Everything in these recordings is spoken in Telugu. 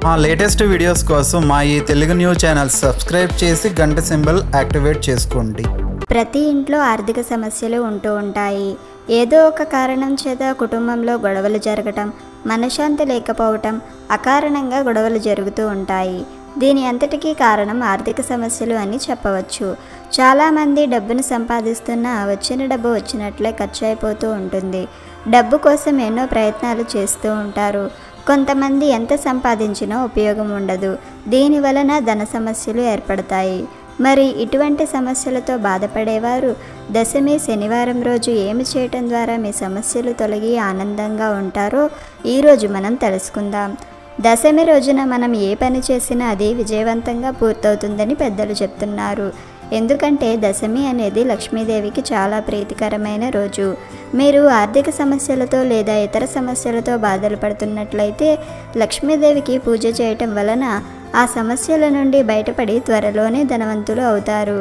మా లేటెస్ట్ వీడియోస్ కోసం మా ఈ తెలుగు న్యూస్ ఛానల్ సబ్స్క్రైబ్ చేసి గంట సింబల్ యాక్టివేట్ చేసుకోండి ప్రతి ఇంట్లో ఆర్థిక సమస్యలు ఉంటూ ఉంటాయి ఏదో ఒక కారణం చేత కుటుంబంలో గొడవలు జరగటం మనశ్శాంతి లేకపోవటం అకారణంగా గొడవలు జరుగుతూ ఉంటాయి దీని అంతటికీ కారణం ఆర్థిక సమస్యలు అని చెప్పవచ్చు చాలామంది డబ్బును సంపాదిస్తున్నా వచ్చిన డబ్బు వచ్చినట్లే ఖర్చు అయిపోతూ ఉంటుంది డబ్బు కోసం ఎన్నో ప్రయత్నాలు చేస్తూ ఉంటారు కొంతమంది ఎంత సంపాదించినా ఉపయోగం ఉండదు దీని వలన ధన సమస్యలు ఏర్పడతాయి మరి ఇటువంటి సమస్యలతో బాధపడేవారు దశమి శనివారం రోజు ఏమి చేయటం ద్వారా మీ సమస్యలు తొలగి ఆనందంగా ఉంటారో ఈరోజు మనం తెలుసుకుందాం దశమి రోజున మనం ఏ పని చేసినా అది విజయవంతంగా పూర్తవుతుందని పెద్దలు చెప్తున్నారు ఎందుకంటే దశమి అనేది లక్ష్మీదేవికి చాలా ప్రీతికరమైన రోజు మీరు ఆర్థిక సమస్యలతో లేదా ఇతర సమస్యలతో బాధలు పడుతున్నట్లయితే లక్ష్మీదేవికి పూజ చేయటం వలన ఆ సమస్యల నుండి బయటపడి త్వరలోనే ధనవంతులు అవుతారు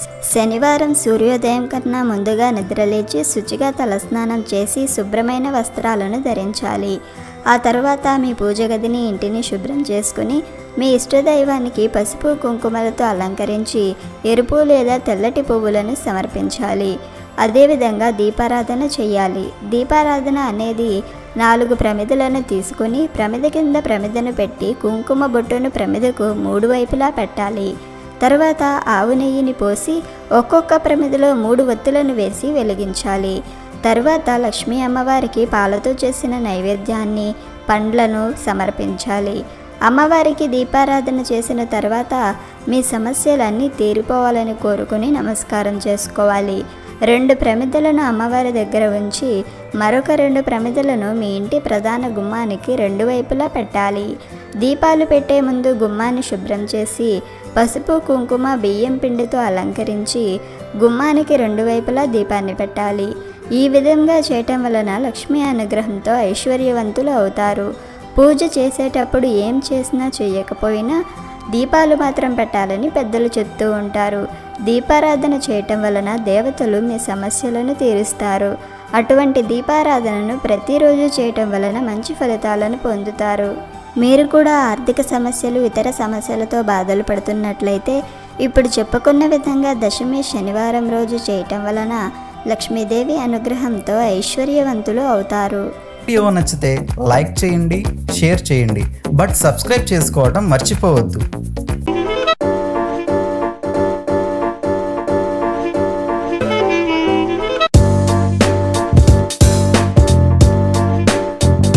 శనివారం సూర్యోదయం కన్నా ముందుగా నిద్రలేచి శుచిగా తలస్నానం చేసి శుభ్రమైన వస్త్రాలను ధరించాలి ఆ తర్వాత మీ పూజ గదిని ఇంటిని శుభ్రం చేసుకుని మీ ఇష్టదైవానికి పసుపు కుంకుమలతో అలంకరించి ఎరుపు లేదా తెల్లటి పువ్వులను సమర్పించాలి అదేవిధంగా దీపారాధన చేయాలి దీపారాధన అనేది నాలుగు ప్రమిదలను తీసుకుని ప్రమిద కింద ప్రమిదను పెట్టి కుంకుమ బొట్టును ప్రమిదకు మూడు వైపులా పెట్టాలి తర్వాత ఆవు నెయ్యిని పోసి ఒక్కొక్క ప్రమిదలో మూడు ఒత్తులను వేసి వెలిగించాలి తర్వాత లక్ష్మీ అమ్మవారికి పాలతో చేసిన నైవేద్యాన్ని పండ్లను సమర్పించాలి అమ్మవారికి దీపారాధన చేసిన తర్వాత మీ సమస్యలన్నీ తీరిపోవాలని కోరుకుని నమస్కారం చేసుకోవాలి రెండు ప్రమిదలను అమ్మవారి దగ్గర ఉంచి మరొక రెండు ప్రమిదలను మీ ఇంటి ప్రధాన గుమ్మానికి రెండు వైపులా పెట్టాలి దీపాలు పెట్టే ముందు గుమ్మాన్ని శుభ్రం చేసి పసుపు కుంకుమ బియ్యం పిండితో అలంకరించి గుమ్మానికి రెండు వైపులా దీపాన్ని పెట్టాలి ఈ విధంగా చేయటం వలన లక్ష్మీ అనుగ్రహంతో ఐశ్వర్యవంతులు అవుతారు పూజ చేసేటప్పుడు ఏం చేసినా చేయకపోయినా దీపాలు మాత్రం పెట్టాలని పెద్దలు చెప్తూ ఉంటారు దీపారాధన చేయటం వలన దేవతలు మీ సమస్యలను తీరుస్తారు అటువంటి దీపారాధనను ప్రతిరోజు చేయటం వలన మంచి ఫలితాలను పొందుతారు మీరు కూడా ఆర్థిక సమస్యలు ఇతర సమస్యలతో బాధలు పడుతున్నట్లయితే ఇప్పుడు చెప్పుకున్న విధంగా దశమి శనివారం రోజు చేయటం వలన లక్ష్మీదేవి అనుగ్రహంతో ఐశ్వర్యవంతులు అవుతారు వీడియో నచ్చితే లైక్ చేయండి షేర్ చేయండి బట్ సబ్స్క్రైబ్ చేసుకోవడం మర్చిపోవద్దు